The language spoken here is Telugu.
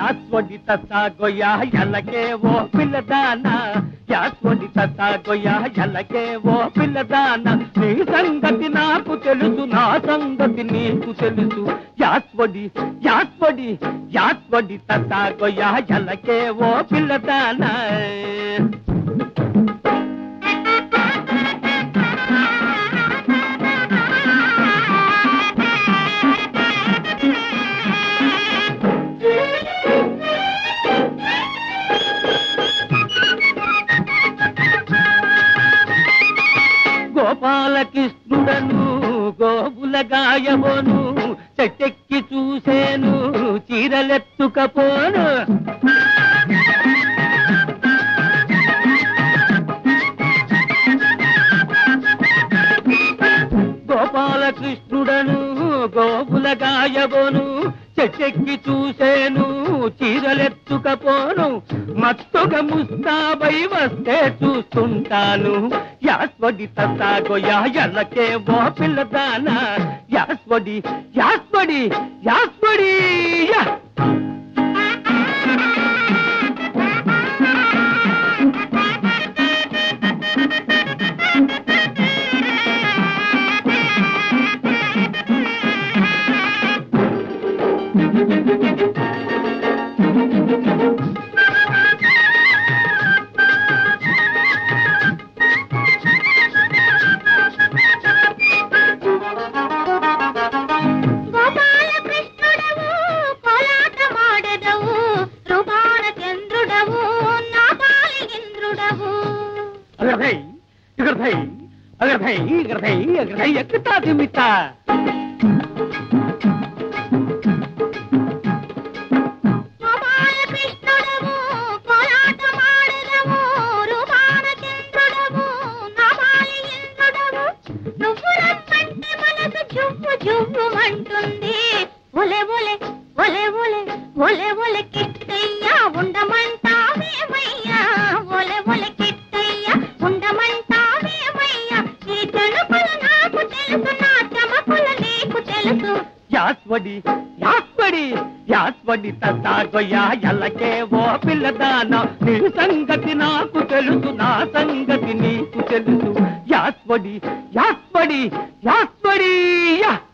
యాస్వడి తసాగోయా ఎలకే ఓ పిల్లదానా యాస్వడి తసాగోయా ఎలకే ఓ పిల్లదానా నీ సంగతి నాకు తెలుసు నా సంగతి నీకు తెలుసు యాస్వడి యాస్వడి యాస్వడి తసాగోయా ఎలకే ఓ పిల్లదానా గోపాలకృష్ణుడను గోపుల గాయబోను చెట్టెక్కి చూసేను చీరలెత్తుకపోను గోపాలకృష్ణుడను గోపుల గాయబోను చెట్టెక్కి చూసేను చీరలెత్తుకపోను మత్తుగా ముస్తాబై వస్తే చూస్తుంటాను యాస్వడి తసాగోయా ఎల్లకే ఓ పిల్లదానా యాస్వడి యాస్వడి యాస్వడి యా గోపాలకృష్ణుడవు కోలాటమాడెదవు రుబాన చంద్రుడవు నా పాలి ఇంద్రుడవు अगर भाई अगर भाई अगर भाई अगर भाई अगर भाई एकता दिमिता గోపాలకృష్ణుడవు కోలాటమాడెదవు రుబాన చంద్రుడవు నా పాలి ఇంద్రుడవు నువ్వు రమ్మంటే మనసు జువ్వు జువ్వుమంటుంది ఒలే ఒలే ఒలే ఒలే ఒలే ఒలే కిట్టయ్యా ఉండమంటావేమయ్యా ఒలే ఒలే కిట్టయ్యా ఉండమంటావేమయ్యా ఈ తణుకులు నాకు తెలుసు నా చమకులు నీకు తెలుసు యాస్వడి యాస్వడి యాస్వడి తసాగోయా ఎల్లకే ఓ పిల్లదానా నీ సంగతి నాకు తెలుసు నా సంగతి నీకు తెలుసు యాస్వడి యాస్వడి యాస్వడి యా